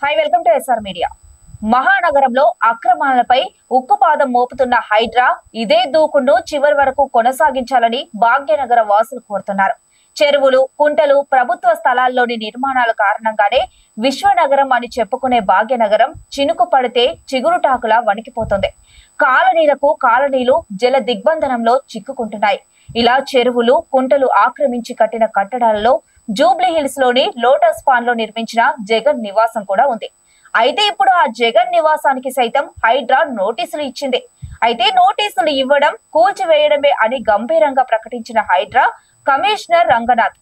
high welcome to SR media మహానగరంలో అక్రమాలపై ఉక్కుపాదం మోపుతున్న హైడ్రా ఇదే దూకుడును చివరి వరకు కొనసాగించాలని భాగ్యనగర వాసులు కోరుతున్నారు చెరువులు కుంటలు ప్రభుత్వ స్థలాల్లోని నిర్మాణాల కారణంగానే విశ్వనగరం అని చెప్పుకునే భాగ్యనగరం చినుకు పడితే చిగురుటాకులా వణికిపోతుంది కాలనీలకు కాలనీలు జల దిగ్బంధనంలో చిక్కుకుంటున్నాయి ఇలా చెరువులు కుంటలు ఆక్రమించి కట్టిన కట్టడాలలో జూబ్లీ హిల్స్ లోని లోటస్ పాండ్ లో నిర్మించిన జగన్ నివాసం కూడా ఉంది అయితే ఇప్పుడు ఆ జగన్ నివాసానికి సైతం హైడ్రా నోటీసులు ఇచ్చింది అయితే నోటీసులు ఇవ్వడం కూల్చివేయడమే అని గంభీరంగా ప్రకటించిన హైడ్రా కమిషనర్ రంగనాథ్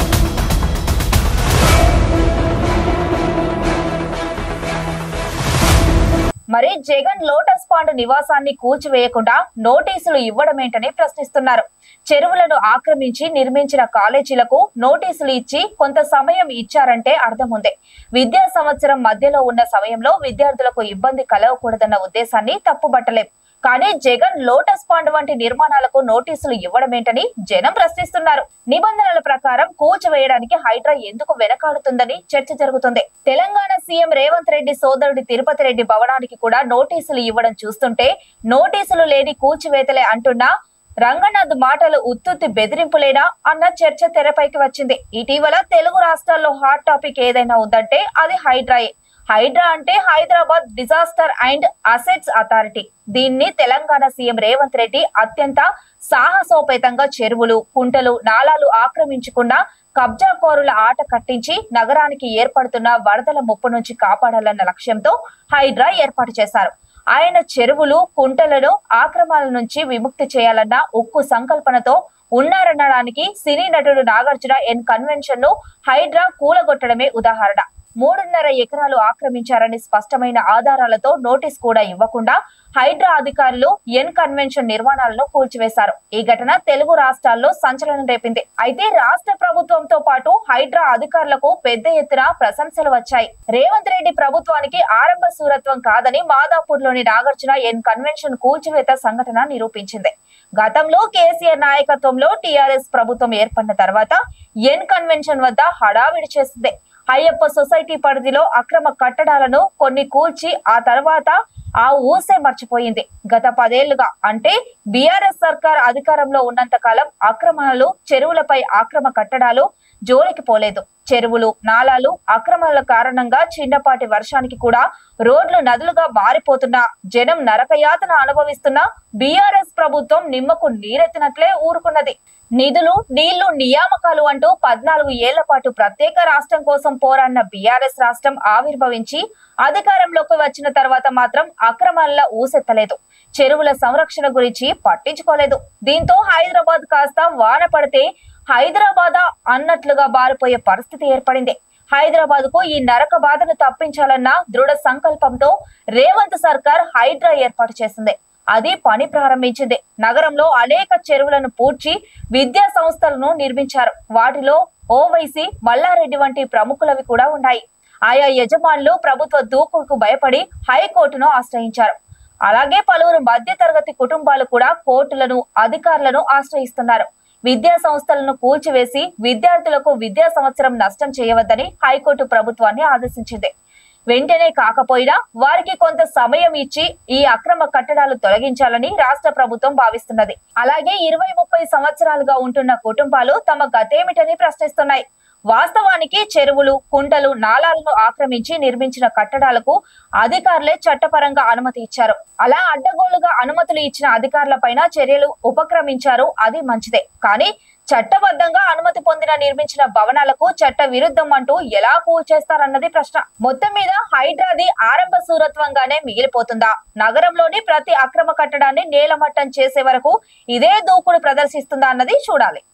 మరి జగన్ లోటస్ పాండ్ నివాసాన్ని కూల్చివేయకుండా నోటీసులు ఇవ్వడమేంటని ప్రశ్నిస్తున్నారు చెరువులను ఆక్రమించి నిర్మించిన కాలేజీలకు నోటీసులు ఇచ్చి కొంత సమయం ఇచ్చారంటే అర్థం ఉంది విద్యా సంవత్సరం మధ్యలో ఉన్న సమయంలో విద్యార్థులకు ఇబ్బంది కలగకూడదన్న ఉద్దేశాన్ని తప్పుబట్టలేం కానీ జగన్ లోటస్ పాండ్ వంటి నిర్మాణాలకు నోటీసులు ఇవ్వడమేంటని జనం ప్రశ్నిస్తున్నారు నిబంధనల ప్రకారం కూల్చివేయడానికి హైడ్రా ఎందుకు వెనకాడుతుందని చర్చ జరుగుతుంది తెలంగాణ సీఎం రేవంత్ రెడ్డి సోదరుడి తిరుపతి రెడ్డి భవనానికి కూడా నోటీసులు ఇవ్వడం చూస్తుంటే నోటీసులు లేని కూల్చివేతలే అంటున్నా రంగనాథ్ మాటలు ఉత్తుత్తి బెదిరింపులేనా అన్న చర్చ తెరపైకి వచ్చింది ఇటీవల తెలుగు రాష్ట్రాల్లో హాట్ టాపిక్ ఏదైనా ఉందంటే అది హైడ్రాయే హైడ్రా అంటే Hyderabad disaster and assets authority దీన్ని తెలంగాణ సీఎం రేవంత్ రెడ్డి అత్యంత సాహసోపేతంగా చెరువులు కుంటలు నాలాలు ఆక్రమించకుండా కబ్జాకోరుల ఆట కట్టించి నగరానికి ఏర్పడుతున్న వరదల ముప్పు నుంచి కాపాడాలన్న లక్ష్యంతో హైడ్రా ఏర్పాటు చేశారు ఆయన చెరువులు కుంటలను ఆక్రమణల నుంచి విముక్తి చేయాలన్న ఉక్కు సంకల్పనతో ఉన్నారనడానికి సినీ నటుడు నాగార్జున ఎన్ కన్వెన్షన్ ను హైడ్రా కూలగొట్టడమే ఉదాహరణ మూడున్నర ఎకరాలు ఆక్రమించారని స్పష్టమైన ఆధారాలతో నోటీస్ కూడా ఇవ్వకుండా హైడ్రా అధికారులు ఎన్ కన్వెన్షన్ నిర్మాణాలను కూల్చివేశారు ఈ ఘటన తెలుగు రాష్ట్రాల్లో సంచలనం రేపింది అయితే రాష్ట్ర ప్రభుత్వంతో పాటు హైడ్రా అధికారులకు పెద్ద ఎత్తున ప్రశంసలు వచ్చాయి రేవంత్ రెడ్డి ప్రభుత్వానికి ఆరంభ సూరత్వం కాదని మాదాపూర్ లోని నాగార్జున ఎన్ కన్వెన్షన్ కూల్చివేత సంఘటన నిరూపించింది గతంలో కేసీఆర్ నాయకత్వంలో టీఆర్ఎస్ ప్రభుత్వం ఏర్పడిన తర్వాత ఎన్ కన్వెన్షన్ వద్ద హడావిడి చేసింది అయ్యప్ప సొసైటీ పరిధిలో అక్రమ కట్టడాలను కొన్ని కూల్చి ఆ తర్వాత ఆ ఊసే మర్చిపోయింది గత పదేళ్లుగా అంటే బీఆర్ఎస్ సర్కార్ అధికారంలో ఉన్నంత కాలం అక్రమాలు చెరువులపై ఆక్రమ కట్టడాలు జోలికి పోలేదు చెరువులు నాలాలు అక్రమాల కారణంగా చిన్నపాటి వర్షానికి కూడా రోడ్లు నదులుగా మారిపోతున్న జనం నరకయాతన అనుభవిస్తున్న బీఆర్ఎస్ ప్రభుత్వం నిమ్మకు నీరెత్తినట్లే ఊరుకున్నది నిధులు నీళ్లు నియామకాలు అంటూ పద్నాలుగు ఏళ్ల పాటు ప్రత్యేక రాష్ట్రం కోసం పోరాడిన బీఆర్ఎస్ రాష్ట్రం ఆవిర్భవించి అధికారంలోకి వచ్చిన తర్వాత మాత్రం అక్రమాల ఊసెత్తలేదు చెరువుల సంరక్షణ గురించి పట్టించుకోలేదు దీంతో హైదరాబాద్ కాస్త వాన పడితే హైదరాబాద్ అన్నట్లుగా బారిపోయే పరిస్థితి ఏర్పడింది హైదరాబాద్ కు ఈ నరక బాధను తప్పించాలన్న దృఢ సంకల్పంతో రేవంత్ సర్కార్ హైడ్రా ఏర్పాటు చేసింది అది పని ప్రారంభించింది నగరంలో అనేక చెరువులను పూడ్చి విద్యా సంస్థలను నిర్మించారు వాటిలో ఓవైసీ మల్లారెడ్డి వంటి ప్రముఖులవి కూడా ఉన్నాయి ఆయా యజమానులు ప్రభుత్వ దూకుడుకు భయపడి హైకోర్టును ఆశ్రయించారు అలాగే పలువురు మధ్యతరగతి కుటుంబాలు కూడా కోర్టులను అధికారులను ఆశ్రయిస్తున్నారు విద్యా సంస్థలను కూల్చివేసి విద్యార్థులకు విద్యా సంవత్సరం నష్టం చేయవద్దని హైకోర్టు ప్రభుత్వాన్ని ఆదేశించింది వెంటనే కాకపోయినా వారికి కొంత సమయం ఇచ్చి ఈ అక్రమ కట్టడాలు తొలగించాలని రాష్ట్ర ప్రభుత్వం భావిస్తున్నది అలాగే ఇరవై ముప్పై సంవత్సరాలుగా ఉంటున్న కుటుంబాలు తమ గతేమిటని ప్రశ్నిస్తున్నాయి వాస్తవానికి చెరువులు కుంటలు నాలాలను ఆక్రమించి నిర్మించిన కట్టడాలకు అధికారులే చట్టపరంగా అనుమతి ఇచ్చారు అలా అడ్డగోలుగా అనుమతులు ఇచ్చిన అధికారులపైన చర్యలు ఉపక్రమించారు అది మంచిదే కానీ చట్టబద్ధంగా అనుమతి పొందిన నిర్మించిన భవనాలకు చట్ట విరుద్ధం అంటూ ఎలా కూల్చేస్తారన్నది ప్రశ్న మొత్తం మీద హైడ్రాది ఆరంభ సూరత్వంగానే మిగిలిపోతుందా నగరంలోని ప్రతి అక్రమ కట్టడాన్ని నేలమట్టం చేసే వరకు ఇదే దూకుడు ప్రదర్శిస్తుందా అన్నది చూడాలి